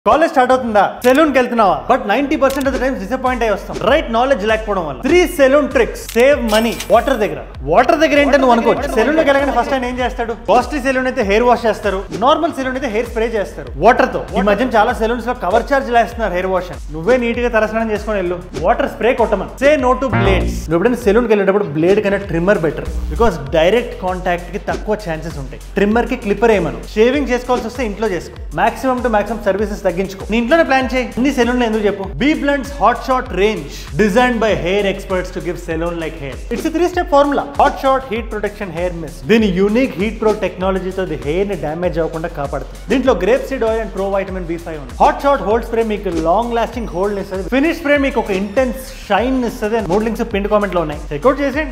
college start అవుతుందా salon కి వెళ్తున్నావా but ninety percent of the times disappoint అయ్యి వస్తాం రైట్ నాలెడ్జ్ లేకపోవడం వల్ల three salon tricks save money water దగ్గర వాటర్ దగ్గర ఏంటని నువ్వు అనుకోవచ్చు సెలూన్ లోకి వెళ్ళగానే ఫస్ట్ ఆయన ఏం చేస్తాడు కాస్ట్లీ సెలూన్ అయితే హెయిర్ వాష్ చేస్తారు నార్మల్ సెలూన్ అయితే హెయిర్ స్ప్రే చేస్తారు వాటర్ తో ఈ మధ్య చాలా సెలూన్స్ లో కవర్ చార్జ్ లేస్తున్నారు హెయిర్ వాష్ అని నువ్వే నీట్ గా తలస్నానం చేసుకొని వెళ్ళు వాటర్ స్ప్రే కొట్టమని సే నో టు బ్లేడ్స్ నువ్వు ఎప్పుడైనా సెలూన్ కి వెళ్ళేటప్పుడు బ్లేడ్ కన్నా trimmer better because direct contact కి తక్కువ ఛాన్సెస్ ఉంటాయి ట్రిమ్మర్ కి క్లిప్పర్ ఏమను షేవింగ్ చేసుకోవాల్సి వస్తే ఇంట్లో చేసుకో మాక్సిమం టు మాక్సిమం సర్వీసెస్ తగ్గించుకో నీ ఇంట్లోనే ప్లాన్ చేయి అన్ని సెలూన్ ఎందుకు చెప్పు B blunt's hot shot range design by hair experts to give salon like hair it's three step formula hot shot heat protection hair mist దీని యూనిక్ హీట్ ప్రో టెక్నాలజీతో the hair ని damage అవ్వకుండా కాపాడుతుంది దీంట్లో grape seed oil and pro vitamin B five ఉంది hot shot hold spray మీకు long lasting hold ఇస్తుంది finish spray మీకు ఒక ఇంటెన్స్ షైన్ ఇస్తుంది మూడు లింక్స్ పిండి కామెంట్ లో ఉన్నాయి చెక్అౌట్ చేసేయండి